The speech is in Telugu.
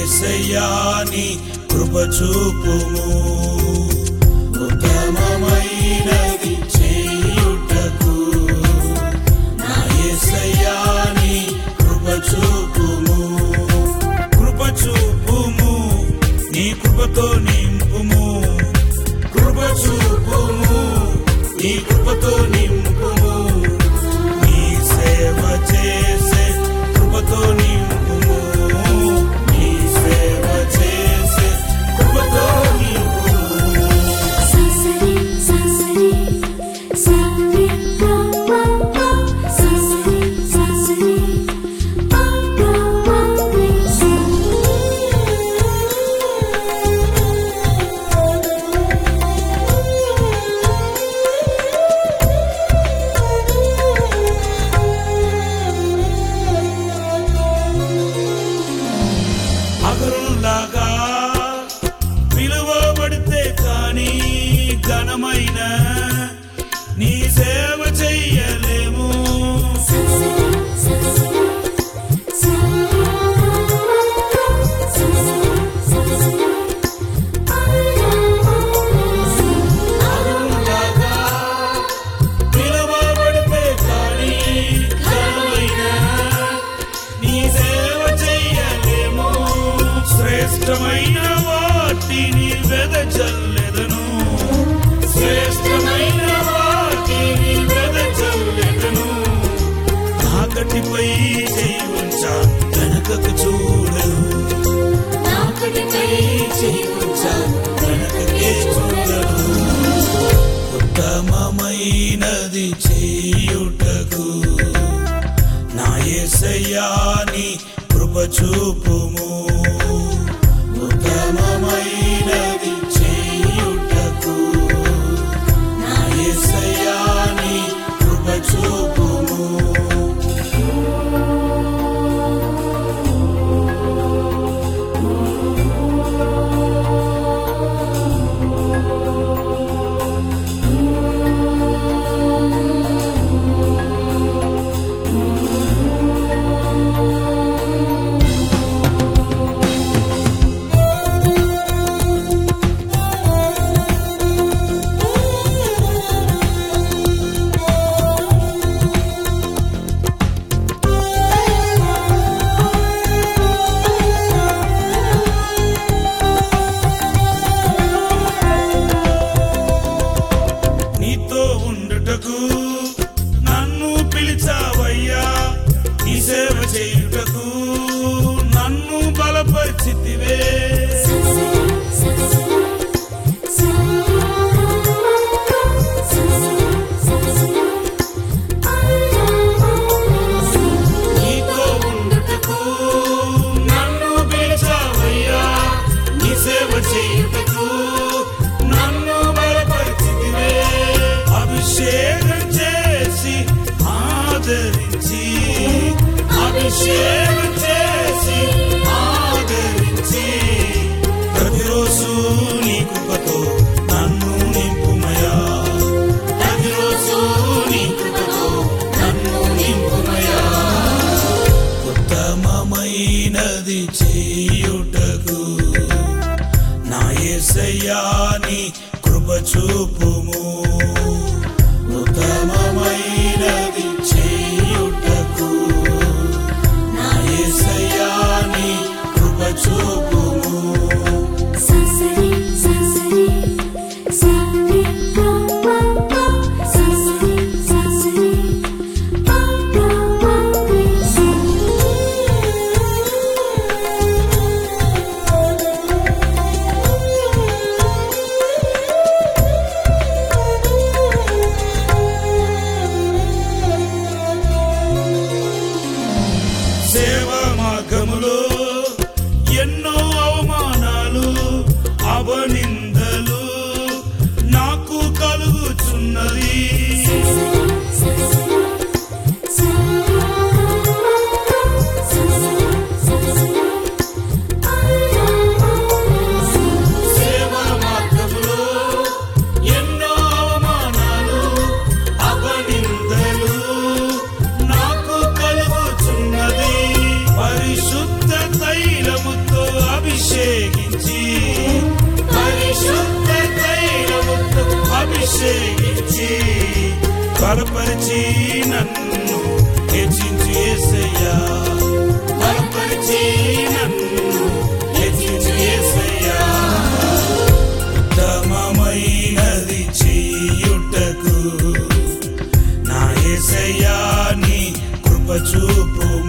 యేసయ్యాని కృప చూపుము ఉత్తమమైనది చేయుటకు నా యేసయ్యాని కృప చూపుము కృప చూపుము నీ కృపతో నింపుము కృప చూపుము నీ కృపతో నింపుము నీ సేవ చేసే కృపతో నింపుము నీ సేవ చేసే కృపతో నింపుము ససరి ససరి సరి గమ ససరి ససరి గమ అగరులాగా పిలువబడితే కానీ ఘనమైన నీ సేవ చెయ్యలేము ససరి ససరి సరి అగరులాగా పిలువబడితే కానీ ఘనమైన నీ సేవ చెయ్యలేము శ్రేష్టమైన వాటిని వెదజల్లెదను శ్రేష్టమైన వాటిని వెదజల్లెదను తాకటిపై చేయి ఉంచా వెనకకు చూడను తాకటిపై చేయి ఉంచా వెనకకే చూడను ఉత్తమమైనది చేయుటకు నా యేసయ్యాని కృప చూపుము ఉత్తమమైనది చేయుటకు నా యేసయ్యాని కృప చూపుము నీతో ఉండుటకు నన్ను పిలిచావయ్యా నీ సేవ చేయుటకు నన్ను బలపరిచితివే నీతో ఉండుటకు నన్ను పిలిచావయ్యా నీ సేవ చేయుటకు నన్ను బలపరిచితివే అభిషేకం చేసి ఆదరించి అభిషేకం చేసి ఆదరించి ప్రతిరోజు నీ కృపతో నన్ను నింపుమయా ప్రతిరోజు నీ కృపతో నన్ను నింపుమయా ఉత్తమమైనది చేయుటకు నా యేసయ్యాని కృప చూపుము ఉత్తమమైనది చేయుటకు నా యేసయ్యాని కృప చూపుము ససరి ససరి సరి గమ ససరి ససరి సేవ మార్గములో ఎన్నో అవమానాలు అవనిందలు నాకు కలుగుచున్నది సేవ మార్గములో ఎన్నో అవమానాలు అవనిందలు నాకు కలుగుచున్నది పరిశుద్ధ బలపరిచి నన్ను హెచ్చించు ఏసయ్యా బలపరిచి నన్ను హెచ్చించు ఏసయ్యా ఉత్తమమైనది చేయుటకు నా ఏసయ్యా నీ కృప చూపుము